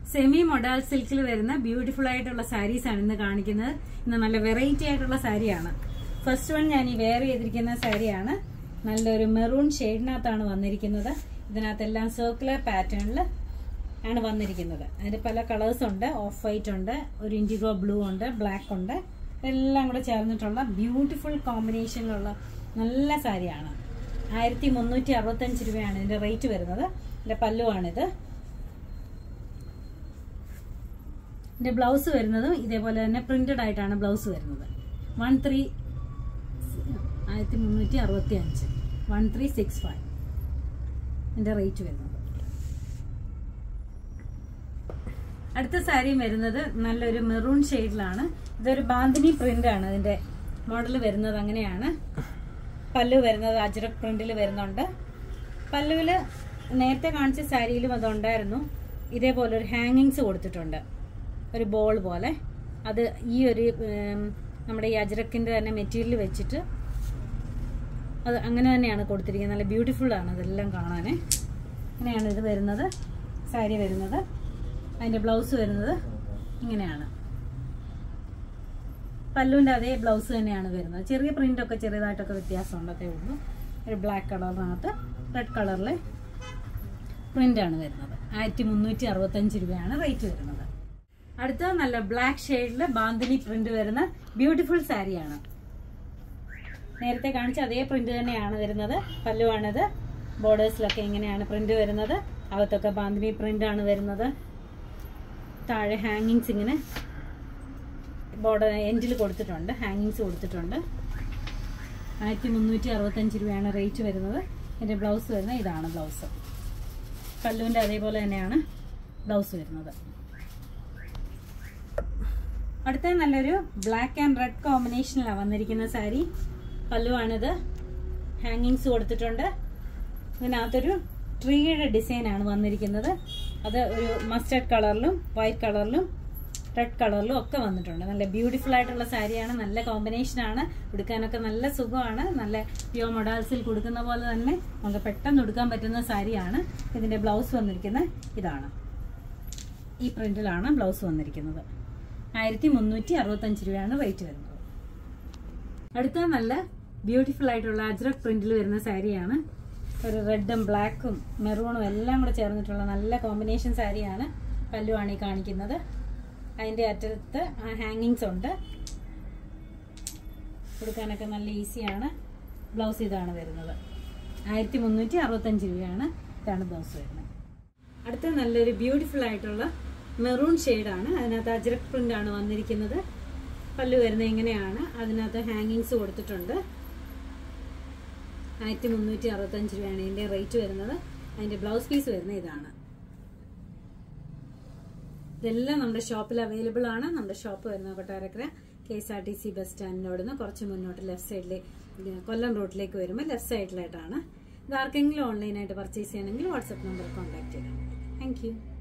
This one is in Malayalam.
സെമി മൊഡാൽ സിൽക്കിൽ വരുന്ന ബ്യൂട്ടിഫുൾ ആയിട്ടുള്ള സാരീസ് ആണ് ഇന്ന് കാണിക്കുന്നത് ഇന്ന് നല്ല വെറൈറ്റി ആയിട്ടുള്ള സാരിയാണ് ഫസ്റ്റ് വൺ ഞാൻ ഈ വെയർ ചെയ്തിരിക്കുന്ന സാരിയാണ് നല്ലൊരു മെറൂൺ ഷെയ്ഡിനകത്താണ് വന്നിരിക്കുന്നത് ഇതിനകത്തെല്ലാം സർക്കുലർ പാറ്റേണിൽ ആണ് വന്നിരിക്കുന്നത് അതിന് പല കളേഴ്സ് ഉണ്ട് ഓഫ് വൈറ്റ് ഉണ്ട് ഒരു ഇൻഡിഗോ ബ്ലൂ ഉണ്ട് ബ്ലാക്ക് ഉണ്ട് എല്ലാം കൂടെ ചേർന്നിട്ടുള്ള ബ്യൂട്ടിഫുൾ കോമ്പിനേഷനിലുള്ള നല്ല സാരിയാണ് ആയിരത്തി മുന്നൂറ്റി അറുപത്തഞ്ച് രൂപയാണ് ഇതിന്റെ റേറ്റ് വരുന്നത് ഇതിന്റെ പല്ലുവാണിത് ഇതിന്റെ ബ്ലൗസ് വരുന്നതും ഇതേപോലെ തന്നെ പ്രിന്റഡ് ആയിട്ടാണ് ബ്ലൗസ് വരുന്നത് വൺ ത്രീ ആയിരത്തി മുന്നൂറ്റി അറുപത്തി അഞ്ച് വൺ ത്രീ സിക്സ് ഫൈവ് ഇതിന്റെ റേറ്റ് വരുന്നത് അടുത്ത സാരിയും വരുന്നത് നല്ലൊരു മെറൂൺ ഷെയ്ഡിലാണ് ഇതൊരു ബാന്തിനി പ്രിന്റ് ആണ് ഇതിന്റെ മോഡൽ വരുന്നത് അങ്ങനെയാണ് പല്ലു വരുന്നത് അജ്രക് പ്രിന്റിൽ വരുന്നുണ്ട് പല്ലുവിൽ നേരത്തെ കാണിച്ച സാരിയിലും അതുണ്ടായിരുന്നു ഇതേപോലെ ഒരു ഹാങ്ങിങ്സ് കൊടുത്തിട്ടുണ്ട് ഒരു ബോൾ പോലെ അത് ഈ ഒരു ഉം, നമ്മുടെ ഈ അജ്രക്കിന്റെ തന്നെ മെറ്റീരിയൽ വെച്ചിട്ട് അത് അങ്ങനെ തന്നെയാണ് കൊടുത്തിരിക്കുന്നത് നല്ല ബ്യൂട്ടിഫുൾ ആണ് ഇതെല്ലാം കാണാൻ ഇങ്ങനെയാണ് ഇത് വരുന്നത് സാരി വരുന്നത് അതിന്റെ ബ്ലൗസ് വരുന്നത് ഇങ്ങനെയാണ് പല്ലുവിന്റെ അതേ ബ്ലൗസ് തന്നെയാണ് വരുന്നത് ചെറിയ പ്രിന്റ് ഒക്കെ ചെറിയതായിട്ടൊക്കെ വ്യത്യാസമുണ്ടതേ ഉള്ളൂ ഒരു ബ്ലാക്ക് കളറിനകത്ത് റെഡ് കളറിലെ പ്രിന്റ് ആണ് വരുന്നത് ആയിരത്തി മുന്നൂറ്റി അറുപത്തഞ്ച് രൂപയാണ് റേറ്റ് വരുന്നത് അടുത്ത നല്ല ബ്ലാക്ക് ഷെയ്ഡില് ബാന്തിനി പ്രിന്റ് വരുന്ന ബ്യൂട്ടിഫുൾ സാരിയാണ് നേരത്തെ കാണിച്ച അതേ പ്രിന്റ് തന്നെയാണ് വരുന്നത് പല്ലുവാണിത് ബോർഡേഴ്സിലൊക്കെ ഇങ്ങനെയാണ് പ്രിന്റ് വരുന്നത് അകത്തൊക്കെ ബാന്തിനി പ്രിന്റ് ആണ് വരുന്നത് താഴെ ഹാങ്ങിങ്സ് ഇങ്ങനെ ബോർഡർ എൻഡിൽ കൊടുത്തിട്ടുണ്ട് ഹാങ്ങിങ്സ് കൊടുത്തിട്ടുണ്ട് ആയിരത്തി മുന്നൂറ്റി അറുപത്തഞ്ച് രൂപയാണ് റേറ്റ് വരുന്നത് എൻ്റെ ബ്ലൗസ് വരുന്നത് ഇതാണ് ബ്ലൗസ് പല്ലുവിൻ്റെ അതേപോലെ തന്നെയാണ് ബ്ലൗസ് വരുന്നത് അടുത്ത നല്ലൊരു ബ്ലാക്ക് ആൻഡ് റെഡ് കോമ്പിനേഷനിലാണ് വന്നിരിക്കുന്ന സാരി പല്ലുവാണിത് ഹാങ്ങിങ്സ് കൊടുത്തിട്ടുണ്ട് ഇതിനകത്തൊരു ട്രീയുടെ ഡിസൈനാണ് വന്നിരിക്കുന്നത് അത് ഒരു മസ്റ്റർഡ് കളറിലും വൈറ്റ് കളറിലും റെഡ് കളറിലും ഒക്കെ വന്നിട്ടുണ്ട് നല്ല ബ്യൂട്ടിഫുൾ ആയിട്ടുള്ള സാരിയാണ് നല്ല കോമ്പിനേഷനാണ് ഉടുക്കാനൊക്കെ നല്ല സുഖമാണ് നല്ല പ്യോർ മൊഡാൽസിൽ കൊടുക്കുന്ന പോലെ തന്നെ നമുക്ക് പെട്ടെന്ന് ഉടുക്കാൻ പറ്റുന്ന സാരിയാണ് ഇതിന്റെ ബ്ലൗസ് വന്നിരിക്കുന്നത് ഇതാണ് ഈ പ്രിന്റിലാണ് ബ്ലൗസ് വന്നിരിക്കുന്നത് ആയിരത്തി മുന്നൂറ്റി അറുപത്തഞ്ച് രൂപയാണ് റേറ്റ് വരുന്നത് അടുത്ത നല്ല ബ്യൂട്ടിഫുൾ ആയിട്ടുള്ള അജ്രക് പ്രിന്റിൽ വരുന്ന സാരിയാണ് ഒരു റെഡും ബ്ലാക്കും മെറൂണും എല്ലാം കൂടെ ചേർന്നിട്ടുള്ള നല്ല കോമ്പിനേഷൻ സാരിയാണ് പല്ലുവാണ് ഈ കാണിക്കുന്നത് അതിൻ്റെ അറ്റത്ത് ഹാങ്ങിങ്സ് ഉണ്ട് കൊടുക്കാനൊക്കെ നല്ല ഈസിയാണ് ബ്ലൗസ് ഇതാണ് വരുന്നത് ആയിരത്തി മുന്നൂറ്റി അറുപത്തഞ്ച് രൂപയാണ് ഇതാണ് ബ്ലൗസ് വരുന്നത് അടുത്ത നല്ലൊരു ബ്യൂട്ടിഫുൾ ആയിട്ടുള്ള മെറൂൺ ഷെയ്ഡാണ് അതിനകത്ത് അജ്രക് പ്രിന്റ് ആണ് വന്നിരിക്കുന്നത് പല്ലു വരുന്നത് ഇങ്ങനെയാണ് അതിനകത്ത് ഹാങ്ങിങ്സ് കൊടുത്തിട്ടുണ്ട് ആയിരത്തി മുന്നൂറ്റി അറുപത്തഞ്ച് രൂപയാണ് ഇതിന്റെ റേറ്റ് വരുന്നത് അതിന്റെ ബ്ലൗസ് പീസ് വരുന്നത് ഇതാണ് ഇതെല്ലാം നമ്മുടെ ഷോപ്പിൽ അവൈലബിൾ ആണ് നമ്മുടെ ഷോപ്പ് വരുന്നത് Kottarakkara K S R T C bus സ്റ്റാൻഡിനോട് നിന്ന് കുറച്ച് മുന്നോട്ട് ലെഫ്റ്റ് സൈഡിൽ കൊല്ലം റൂട്ടിലേക്ക് വരുമ്പോൾ ലെഫ്റ്റ് സൈഡിലായിട്ടാണ് ഇത് ആർക്കെങ്കിലും ഓൺലൈനായിട്ട് പർച്ചേസ് ചെയ്യണമെങ്കിൽ വാട്സപ്പ് നമ്പർ കോൺടാക്ട് ചെയ്യാം താങ്ക് യു